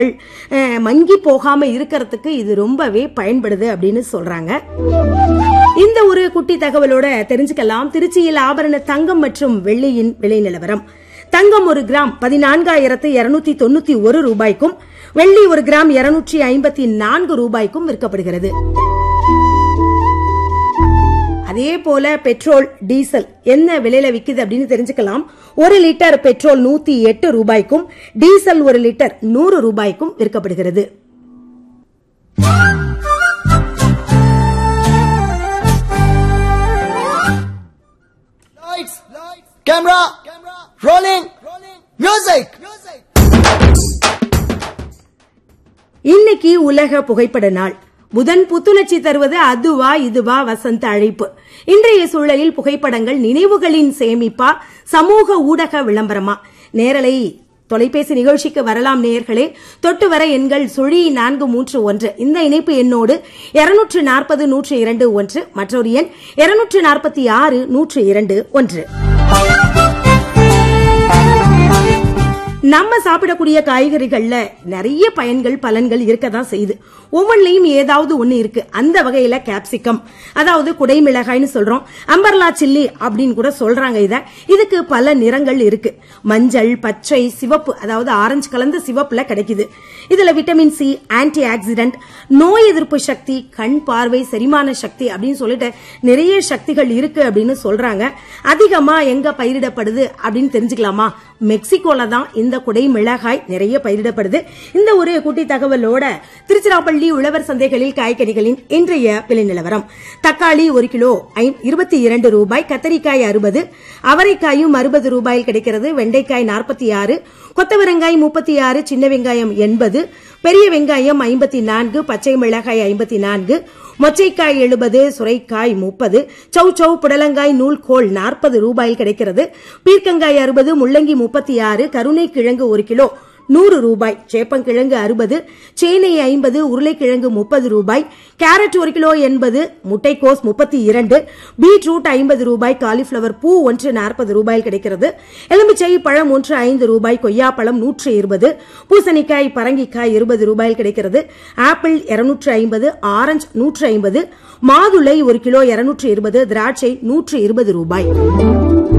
அஹ், மங்கி போகாம இருக்கிறதுக்கு இது ரொம்பவே பயன்படுது அப்படின்னு சொல்றாங்க இந்த ஒரு குட்டி தகவலோட தெரிஞ்சுக்கலாம் திருச்சியில் ஆபரண தங்கம் மற்றும் வெள்ளியின் விலை நிலவரம் தங்கம் ஒரு கிராம் பதினான்காயிரத்து இருநூத்தி தொண்ணூத்தி ஒரு ரூபாய்க்கும் வெள்ளி ஒரு கிராம் இருநூற்றி ஐம்பத்தி நான்கு ரூபாய்க்கும் விற்கப்படுகிறது அதே போல பெட்ரோல் டீசல் என்ன விலையில விக்குது அப்படின்னு தெரிஞ்சுக்கலாம் ஒரு லிட்டர் பெட்ரோல் நூத்தி எட்டு ரூபாய்க்கும் டீசல் ஒரு லிட்டர் நூறு ரூபாய்க்கும் விற்கப்படுகிறது Lights, camera, rolling, music. இன்னைக்கு உலக புகைப்பட நாள் புதன் புத்துணர்ச்சி தருவது அதுவா இதுவா வசந்த அழைப்பு இன்றைய சூழலில் புகைப்படங்கள் நினைவுகளின் சேமிப்பா சமூக ஊடக விளம்பரமா நேரலை தொலைபேசி நிகழ்ச்சிக்கு வரலாம் நேயர்களே தொட்டு வர எண்கள் சுழி நான்கு மூன்று ஒன்று இந்த இணைப்பு எண்ணோடு இருநூற்று நாற்பது நூற்று இரண்டு ஒன்று மற்றொரு எண் இருநூற்று நாற்பத்தி ஆறு நூற்று இரண்டு ஒன்று நம்ம சாப்பிடக்கூடிய காய்கறிகள்ல நிறைய பயன்கள் பலன்கள் இருக்கதான் செய்யுது ஒவ்வொன்றிலையும் ஏதாவது ஒண்ணு இருக்கு அந்த வகையில கேப்சிகம் அதாவது குடைமிளகாய்னு சொல்றோம் அம்பர்லா சில்லி அப்படின்னு கூட சொல்றாங்க இத இதுக்கு பல நிறங்கள் இருக்கு மஞ்சள் பச்சை சிவப்பு அதாவது ஆரஞ்சு கலந்த சிவப்புல கிடைக்குது இதுல விட்டமின் சி ஆன்டி ஆக்சிடென்ட் நோய் எதிர்ப்பு சக்தி கண் பார்வை செரிமான சக்தி அப்படின்னு சொல்லிட்டு நிறைய சக்திகள் இருக்கு அப்படின்னு சொல்றாங்க அதிகமா எங்க பயிரிடப்படுது அப்படின்னு தெரிஞ்சுக்கலாமா மெக்சிகோல தான் இந்த குடை மிளகாய் நிறைய பயிரிடப்படுது இந்த ஒரு குட்டி தகவலோட திருச்சிராப்பள்ளி உழவர் சந்தைகளில் காய்கறிகளின் இன்றைய விலை நிலவரம் தக்காளி ஒரு கிலோ இருபத்தி இரண்டு ரூபாய் கத்தரிக்காய் அறுபது அவரைக்காயும் அறுபது ரூபாயில் கிடைக்கிறது வெண்டைக்காய் நாற்பத்தி ஆறு கொத்தவரங்காய் முப்பத்தி ஆறு சின்ன வெங்காயம் எண்பது பெரிய வெங்காயம் ஐம்பத்தி நான்கு பச்சை மிளகாய் ஐம்பத்தி நான்கு மொச்சைக்காய் எழுபது சுரைக்காய் முப்பது சௌ சௌ புடலங்காய் நூல்கோல் நாற்பது ரூபாயில் கிடைக்கிறது பீர்க்கங்காய் அறுபது முள்ளங்கி முப்பத்தி ஆறு கருணை கிழங்கு ஒரு கிலோ நூறு ரூபாய் சேப்பங்கிழங்கு அறுபது சேனை ஐம்பது உருளைக்கிழங்கு முப்பது ரூபாய் கேரட் ஒரு கிலோ எண்பது முட்டைக்கோஸ் முப்பத்தி இரண்டு பீட்ரூட் ஐம்பது ரூபாய் காலிஃபிளவர் பூ ஒன்று நாற்பது ரூபாயில் கிடைக்கிறது எலுமிச்சை பழம் ஒன்று ஐந்து ரூபாய் கொய்யாப்பழம் நூற்று இருபது பூசணிக்காய் பரங்கிக்காய் இருபது ரூபாயில் கிடைக்கிறது ஆப்பிள் இருநூற்று ஐம்பது ஆரஞ்சு நூற்று ஐம்பது மாதுளை ஒரு கிலோ இருநூற்று இருபது திராட்சை நூற்று இருபது ரூபாய்